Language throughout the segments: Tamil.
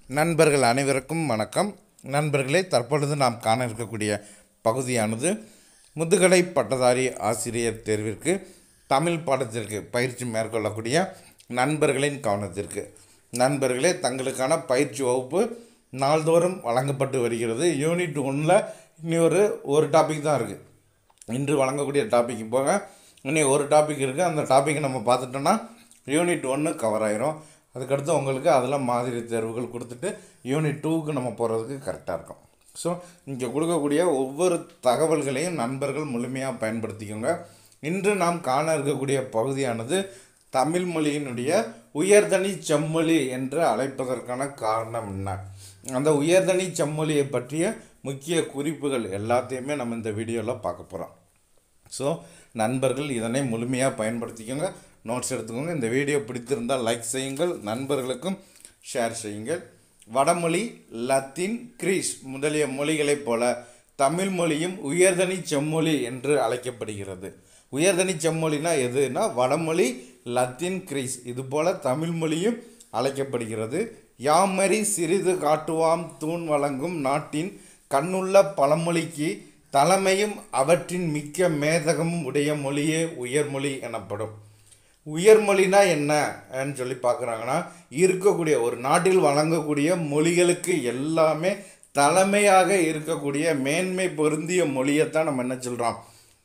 நண்பர்கள் அனைவருக்கும் வணக்கம் நண்பர்களே தற்பொழுது நாம் காண இருக்கக்கூடிய பகுதியானது முதுகலை பட்டதாரி ஆசிரியர் தேர்விற்கு தமிழ் பாடத்திற்கு பயிற்சி மேற்கொள்ளக்கூடிய நண்பர்களின் கவனத்திற்கு நண்பர்களே தங்களுக்கான பயிற்சி வகுப்பு நாள்தோறும் வழங்கப்பட்டு வருகிறது யூனிட் ஒன்றில் இனி ஒரு ஒரு டாபிக் தான் இருக்குது இன்று வழங்கக்கூடிய டாபிக் போக இன்னி ஒரு டாபிக் இருக்குது அந்த டாப்பிக்கை நம்ம பார்த்துட்டோன்னா யூனிட் ஒன்று கவர் ஆயிரும் அதுக்கடுத்து உங்களுக்கு அதில் மாதிரி தேர்வுகள் கொடுத்துட்டு யூனிட் டூவுக்கு நம்ம போகிறதுக்கு கரெக்டாக இருக்கும் ஸோ இங்கே கொடுக்கக்கூடிய ஒவ்வொரு தகவல்களையும் நண்பர்கள் முழுமையாக பயன்படுத்திக்கோங்க இன்று நாம் காண இருக்கக்கூடிய பகுதியானது தமிழ் மொழியினுடைய உயர்தனி செம்மொழி என்று அழைப்பதற்கான காரணம் என்ன அந்த உயர்தனி செம்மொழியை பற்றிய முக்கிய குறிப்புகள் எல்லாத்தையுமே நம்ம இந்த வீடியோவில் பார்க்க போகிறோம் ஸோ நண்பர்கள் இதனை முழுமையாக பயன்படுத்திக்கோங்க நோட்ஸ் எடுத்துக்கோங்க இந்த வீடியோ பிடித்திருந்தால் லைக் செய்யுங்கள் நண்பர்களுக்கும் ஷேர் செய்யுங்கள் வடமொழி லத்தீன் கிரீஸ் முதலிய மொழிகளைப் போல தமிழ் மொழியும் உயர்தனி செம்மொழி என்று அழைக்கப்படுகிறது உயர்தனி செம்மொழினா எதுனா வடமொழி லத்தீன் கிரீஸ் இது போல தமிழ் மொழியும் அழைக்கப்படுகிறது யாமறி சிறிது காட்டுவாம் தூண் வழங்கும் நாட்டின் கண்ணுள்ள பழமொழிக்கு தலைமையும் அவற்றின் மிக்க மேதகமும் உடைய மொழியே உயர்மொழி எனப்படும் உயர்மொழினா என்னன்னு சொல்லி பார்க்குறாங்கன்னா இருக்கக்கூடிய ஒரு நாட்டில் வழங்கக்கூடிய மொழிகளுக்கு எல்லாமே தலைமையாக இருக்கக்கூடிய மேன்மை பொருந்திய மொழியைத்தான் நம்ம என்ன சொல்கிறோம்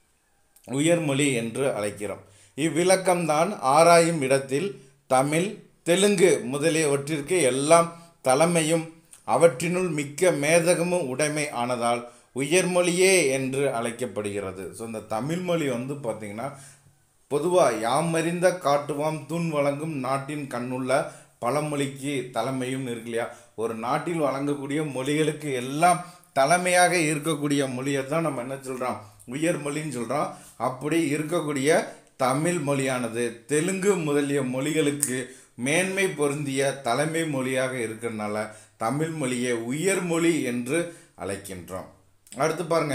உயர்மொழி என்று அழைக்கிறோம் இவ்விளக்கம்தான் ஆராயும் இடத்தில் தமிழ் தெலுங்கு முதலியவற்றிற்கு எல்லாம் தலைமையும் அவற்றினுள் மிக்க மேதகமும் உடைமை ஆனதால் உயர்மொழியே என்று அழைக்கப்படுகிறது ஸோ இந்த தமிழ்மொழி வந்து பார்த்திங்கன்னா பொதுவாக யாமறிந்த காட்டுவாம் தூண் வழங்கும் நாட்டின் கண்ணுள்ள பழமொழிக்கு தலைமையும் இருக்கு இல்லையா ஒரு நாட்டில் வழங்கக்கூடிய மொழிகளுக்கு எல்லாம் தலைமையாக இருக்கக்கூடிய மொழியை தான் நம்ம என்ன சொல்கிறோம் உயர்மொழின்னு சொல்கிறோம் அப்படி இருக்கக்கூடிய தமிழ் மொழியானது தெலுங்கு முதலிய மொழிகளுக்கு மேன்மை பொருந்திய தலைமை மொழியாக இருக்கிறதுனால தமிழ் மொழியை உயர்மொழி என்று அழைக்கின்றோம் அடுத்து பாருங்க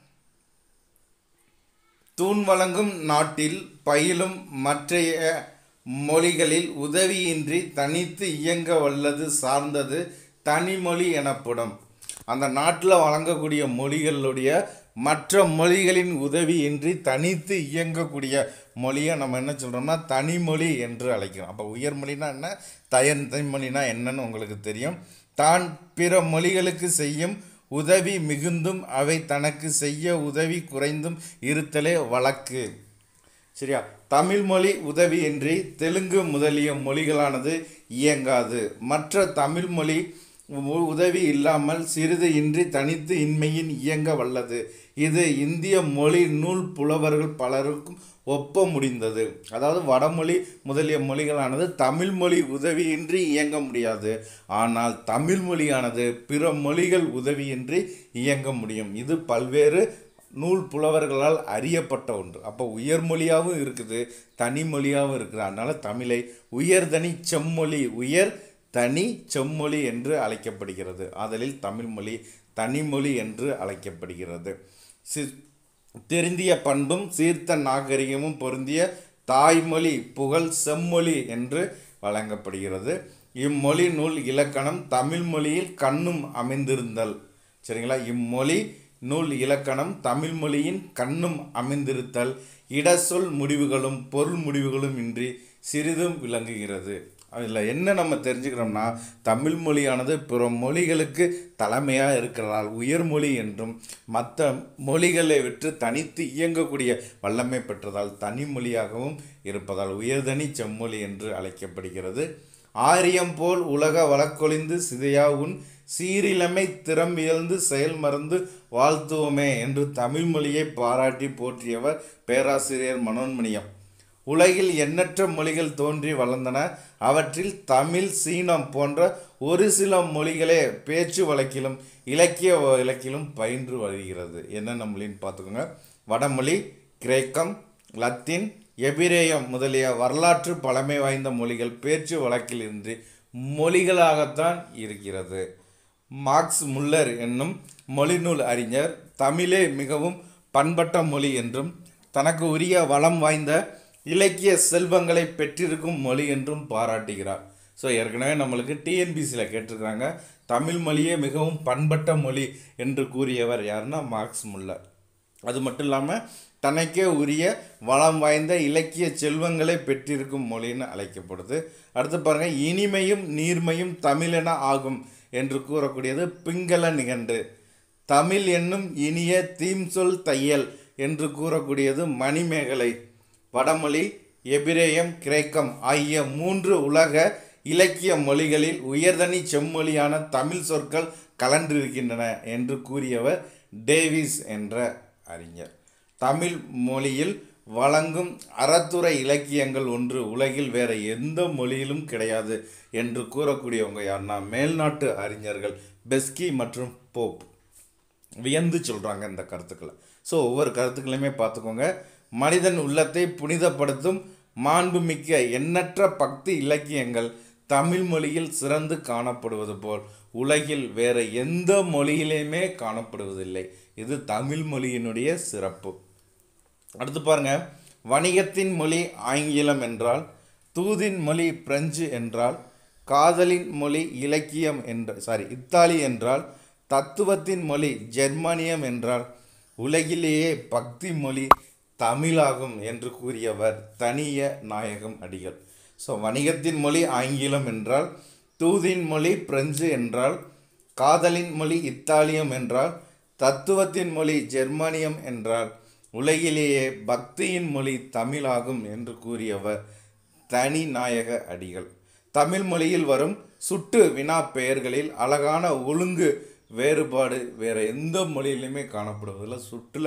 தூண் வழங்கும் நாட்டில் பயிலும் மற்றைய மொழிகளில் உதவியின்றி தனித்து இயங்க வல்லது சார்ந்தது தனிமொழி எனப்படும் அந்த நாட்டில் வழங்கக்கூடிய மொழிகளுடைய மற்ற மொழிகளின் உதவியின்றி தனித்து இயங்கக்கூடிய மொழியை நம்ம என்ன சொல்கிறோம்னா தனிமொழி என்று அழைக்கிறோம் அப்போ உயர்மொழினா என்ன தயன் தனிமொழினா என்னன்னு உங்களுக்கு தெரியும் தான் பிற மொழிகளுக்கு செய்யும் உதவி மிகுந்தும் அவை தனக்கு செய்ய உதவி குறைந்தும் இருத்தலே வழக்கு சரியா தமிழ் மொழி உதவியின்றி தெலுங்கு முதலிய மொழிகளானது இயங்காது மற்ற தமிழ் மொழி உ- உதவி இல்லாமல் சிறிது இன்றி தனித்து இன்மையின் இயங்க வல்லது இது இந்திய மொழி நூல் புலவர்கள் பலருக்கும் ஒப்ப முடிந்தது அதாவது வடமொழி முதலிய மொழிகளானது தமிழ் மொழி உதவியின்றி இயங்க முடியாது ஆனால் தமிழ் மொழியானது பிற மொழிகள் உதவியின்றி இயங்க முடியும் இது பல்வேறு நூல் புலவர்களால் அறியப்பட்ட ஒன்று அப்போ உயர்மொழியாகவும் இருக்குது தனிமொழியாகவும் இருக்குது அதனால் தமிழை உயர்தனி செம்மொழி உயர் தனி செம்மொழி என்று அழைக்கப்படுகிறது ஆதலில் தமிழ்மொழி தனிமொழி என்று அழைக்கப்படுகிறது சி தெரிந்திய பண்பும் சீர்த்த நாகரிகமும் பொருந்திய தாய்மொழி புகழ் செம்மொழி என்று வழங்கப்படுகிறது இம்மொழி நூல் இலக்கணம் தமிழ் மொழியில் கண்ணும் அமைந்திருந்தல் சரிங்களா இம்மொழி நூல் இலக்கணம் தமிழ் மொழியின் கண்ணும் அமைந்திருத்தல் இடசொல் முடிவுகளும் பொருள் முடிவுகளும் இன்றி சிறிதும் விளங்குகிறது அதில் என்ன நம்ம தெரிஞ்சுக்கிறோம்னா தமிழ் மொழியானது பிற மொழிகளுக்கு தலைமையாக இருக்கிறதால் உயர்மொழி என்றும் மற்ற மொழிகளை விட்டு தனித்து இயங்கக்கூடிய வல்லமை பெற்றதால் தனி மொழியாகவும் இருப்பதால் உயர்தனி செம்மொழி என்று அழைக்கப்படுகிறது ஆரியம் போல் உலக வழக்கொழிந்து சிதையா உன் சீரிழமை திறமியழ்ந்து செயல் மறந்து வாழ்த்துவோமே என்று தமிழ் மொழியை பாராட்டி போற்றியவர் பேராசிரியர் மனோன்மணியம் உலகில் எண்ணற்ற மொழிகள் தோன்றி வளர்ந்தன அவற்றில் தமிழ் சீனம் போன்ற ஒரு சில மொழிகளே பேச்சு வழக்கிலும் இலக்கிய வழக்கிலும் பயின்று வருகிறது என்னென்ன மொழின்னு பார்த்துக்கோங்க வடமொழி கிரேக்கம் லத்தீன் எபிரேயம் முதலிய வரலாற்று பழமை வாய்ந்த மொழிகள் பேச்சு வழக்கில் இன்றி மொழிகளாகத்தான் இருக்கிறது மார்க்ஸ் முல்லர் என்னும் மொழிநூல் அறிஞர் தமிழே மிகவும் பண்பட்ட மொழி என்றும் தனக்கு உரிய வளம் வாய்ந்த இலக்கிய செல்வங்களை பெற்றிருக்கும் மொழி என்றும் பாராட்டுகிறார் ஸோ ஏற்கனவே நம்மளுக்கு டிஎன்பிசியில் கேட்டிருக்கிறாங்க தமிழ் மொழியே மிகவும் பண்பட்ட மொழி என்று கூறியவர் யாருன்னா மார்க்ஸ் முல்லர் அது மட்டும் இல்லாமல் தனக்கே உரிய வளம் வாய்ந்த இலக்கிய செல்வங்களை பெற்றிருக்கும் மொழின்னு அழைக்கப்படுது அடுத்து பாருங்க இனிமையும் நீர்மையும் தமிழென ஆகும் என்று கூறக்கூடியது பிங்கள நிகண்டு தமிழ் என்னும் இனிய தீம்சொல் தையல் என்று கூறக்கூடியது மணிமேகலை வடமொழி எபிரேயம் கிரேக்கம் ஆகிய மூன்று உலக இலக்கிய மொழிகளில் உயர்தனி செம்மொழியான தமிழ் சொற்கள் கலந்திருக்கின்றன என்று கூறியவர் டேவிஸ் என்ற அறிஞர் தமிழ் மொழியில் வழங்கும் அறத்துறை இலக்கியங்கள் ஒன்று உலகில் வேற எந்த மொழியிலும் கிடையாது என்று கூறக்கூடியவங்க யாருன்னா மேல்நாட்டு அறிஞர்கள் பெஸ்கி மற்றும் போப் வியந்து சொல்கிறாங்க இந்த கருத்துக்களை ஸோ ஒவ்வொரு கருத்துக்களையுமே பார்த்துக்கோங்க மனிதன் உள்ளத்தை புனிதப்படுத்தும் மாண்புமிக்க எண்ணற்ற பக்தி இலக்கியங்கள் தமிழ் மொழியில் சிறந்து காணப்படுவது போல் உலகில் வேற எந்த மொழியிலையுமே காணப்படுவதில்லை இது தமிழ் மொழியினுடைய சிறப்பு அடுத்து பாருங்க வணிகத்தின் மொழி ஆங்கிலம் என்றால் தூதின் மொழி பிரெஞ்சு என்றால் காதலின் மொழி இலக்கியம் என்ற சாரி இத்தாலி என்றால் தத்துவத்தின் மொழி ஜெர்மானியம் என்றால் உலகிலேயே பக்தி மொழி தமிழாகும் என்று கூறியவர் தனிய நாயகம் அடிகள் ஸோ வணிகத்தின் மொழி ஆங்கிலம் என்றால் தூதின் மொழி பிரெஞ்சு என்றால் காதலின் மொழி இத்தாலியம் என்றால் தத்துவத்தின் மொழி ஜெர்மானியம் என்றால் உலகிலேயே பக்தியின் மொழி தமிழாகும் என்று கூறியவர் தனி நாயக அடிகள் தமிழ் மொழியில் வரும் சுட்டு வினா பெயர்களில் அழகான ஒழுங்கு வேறுபாடு வேற எந்த மொழியிலுமே காணப்படுவதில்லை சுற்றுல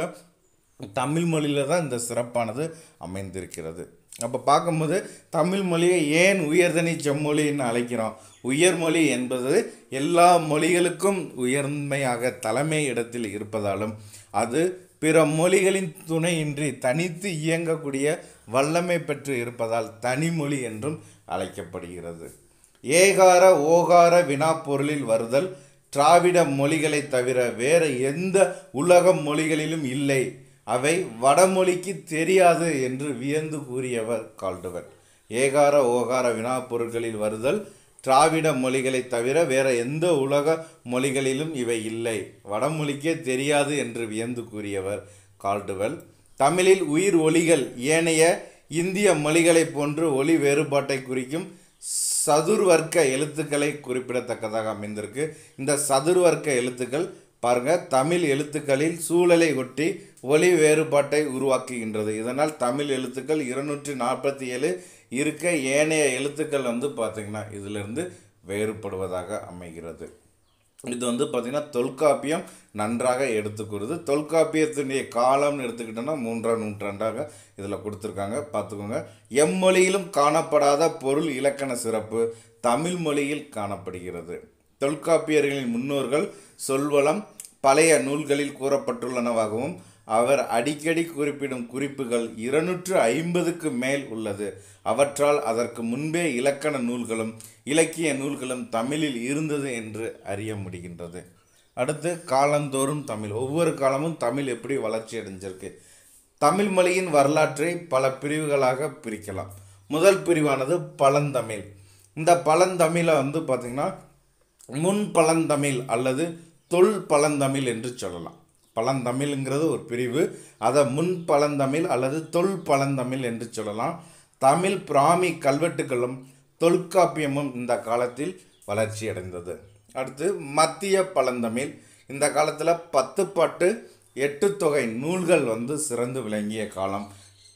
தமிழ் மொழியில் தான் இந்த சிறப்பானது அமைந்திருக்கிறது அப்போ பார்க்கும்போது தமிழ் மொழியை ஏன் உயர்தனி செம்மொழின்னு அழைக்கிறோம் உயர்மொழி என்பது எல்லா மொழிகளுக்கும் உயர்மையாக தலைமை இடத்தில் இருப்பதாலும் அது பிற மொழிகளின் துணையின்றி தனித்து இயங்கக்கூடிய வல்லமை பெற்று இருப்பதால் தனிமொழி என்றும் அழைக்கப்படுகிறது ஏகார ஓகார வினாப்பொருளில் வருதல் திராவிட மொழிகளை தவிர வேறு எந்த உலக மொழிகளிலும் இல்லை அவை வடமொழிக்கு தெரியாது என்று வியந்து கூறியவர் கால்டுவன் ஏகார ஓகார வினாப்பொருட்களில் வருதல் திராவிட மொழிகளை தவிர வேற எந்த உலக மொழிகளிலும் இவை இல்லை வடமொழிக்கே தெரியாது என்று வியந்து கூறியவர் கால்டுவெல் தமிழில் உயிர் ஒலிகள் ஏனைய இந்திய மொழிகளைப் போன்று ஒலி வேறுபாட்டை குறிக்கும் சதுர்வர்க்க எழுத்துக்களை குறிப்பிடத்தக்கதாக அமைந்திருக்கு இந்த சதுர்வர்க்க எழுத்துக்கள் பாருங்க தமிழ் எழுத்துக்களில் சூழலை ஒட்டி ஒலி வேறுபாட்டை உருவாக்குகின்றது இதனால் தமிழ் எழுத்துக்கள் இருநூற்றி நாற்பத்தி ஏழு இருக்க ஏனைய எழுத்துக்கள் வந்து பார்த்திங்கன்னா இதிலிருந்து வேறுபடுவதாக அமைகிறது இது வந்து பார்த்திங்கன்னா தொல்காப்பியம் நன்றாக எடுத்துக்கூறுது தொல்காப்பியத்தினுடைய காலம்னு எடுத்துக்கிட்டோன்னா மூன்றாம் நூற்றாண்டாக இதில் கொடுத்துருக்காங்க பார்த்துக்கோங்க எம்மொழியிலும் காணப்படாத பொருள் இலக்கண சிறப்பு தமிழ் மொழியில் காணப்படுகிறது தொல்காப்பியர்களின் முன்னோர்கள் சொல்வளம் பழைய நூல்களில் கூறப்பட்டுள்ளனவாகவும் அவர் அடிக்கடி குறிப்பிடும் குறிப்புகள் இருநூற்று ஐம்பதுக்கு மேல் உள்ளது அவற்றால் அதற்கு முன்பே இலக்கண நூல்களும் இலக்கிய நூல்களும் தமிழில் இருந்தது என்று அறிய முடிகின்றது அடுத்து காலந்தோறும் தமிழ் ஒவ்வொரு காலமும் தமிழ் எப்படி வளர்ச்சி அடைஞ்சிருக்கு தமிழ் மொழியின் வரலாற்றை பல பிரிவுகளாக பிரிக்கலாம் முதல் பிரிவானது பழந்தமிழ் இந்த பழந்தமிழை வந்து பார்த்திங்கன்னா முன் பழந்தமிழ் அல்லது தொல் பழந்தமிழ் என்று சொல்லலாம் பழந்தமிழ்ங்கிறது ஒரு பிரிவு அதை முன் பழந்தமிழ் அல்லது தொல் பழந்தமிழ் என்று சொல்லலாம் தமிழ் பிராமி கல்வெட்டுகளும் தொல்காப்பியமும் இந்த காலத்தில் வளர்ச்சி அடைந்தது அடுத்து மத்திய பழந்தமிழ் இந்த காலத்தில் பத்து பாட்டு எட்டு தொகை நூல்கள் வந்து சிறந்து விளங்கிய காலம்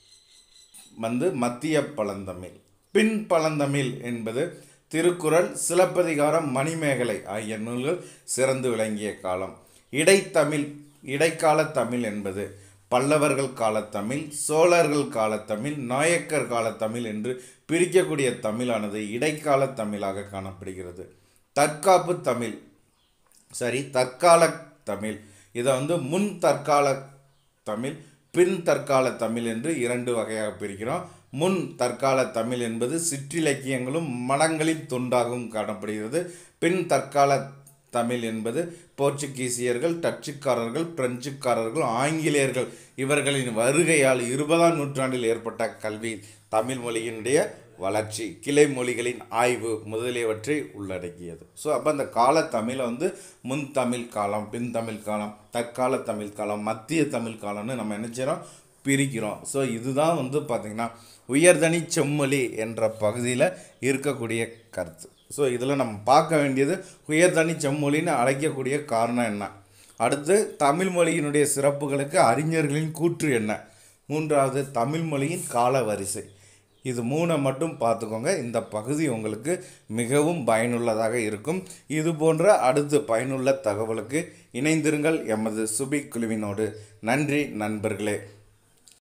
வந்து மத்திய பழந்தமிழ் பின் பழந்தமிழ் என்பது திருக்குறள் சிலப்பதிகாரம் மணிமேகலை ஆகிய நூல்கள் சிறந்து விளங்கிய காலம் இடைத்தமிழ் இடைக்கால தமிழ் என்பது பல்லவர்கள் காலத்தமிழ் சோழர்கள் காலத்தமிழ் நாயக்கர் காலத்தமிழ் என்று பிரிக்கக்கூடிய தமிழானது இடைக்கால தமிழாக காணப்படுகிறது தற்காப்பு தமிழ் சரி தற்கால தமிழ் இதை வந்து முன் தற்கால தமிழ் பின் தற்கால தமிழ் என்று இரண்டு வகையாக பிரிக்கிறோம் முன் தற்கால தமிழ் என்பது சிற்றிலக்கியங்களும் மடங்களின் தொண்டாகவும் காணப்படுகிறது பின் தற்கால தமிழ் என்பது போர்ச்சுகீசியர்கள் டச்சுக்காரர்கள் பிரெஞ்சுக்காரர்கள் ஆங்கிலேயர்கள் இவர்களின் வருகையால் இருபதாம் நூற்றாண்டில் ஏற்பட்ட கல்வி தமிழ் மொழியினுடைய வளர்ச்சி கிளை மொழிகளின் ஆய்வு முதலியவற்றை உள்ளடக்கியது ஸோ அப்போ அந்த கால தமிழை வந்து முன் தமிழ் காலம் பின் தமிழ் காலம் தற்கால தமிழ் காலம் மத்திய தமிழ் காலம்னு நம்ம என்ன செய்கிறோம் பிரிக்கிறோம் ஸோ இதுதான் வந்து பார்த்திங்கன்னா உயர்தனி செம்மொழி என்ற பகுதியில் இருக்கக்கூடிய கருத்து ஸோ இதில் நம்ம பார்க்க வேண்டியது உயர்தனி செம்மொழின்னு அழைக்கக்கூடிய காரணம் என்ன அடுத்து தமிழ் மொழியினுடைய சிறப்புகளுக்கு அறிஞர்களின் கூற்று என்ன மூன்றாவது தமிழ் மொழியின் கால வரிசை இது மூணை மட்டும் பார்த்துக்கோங்க இந்த பகுதி உங்களுக்கு மிகவும் பயனுள்ளதாக இருக்கும் இது போன்ற அடுத்து பயனுள்ள தகவலுக்கு இணைந்திருங்கள் எமது சுபிக் குழுவினோடு நன்றி நண்பர்களே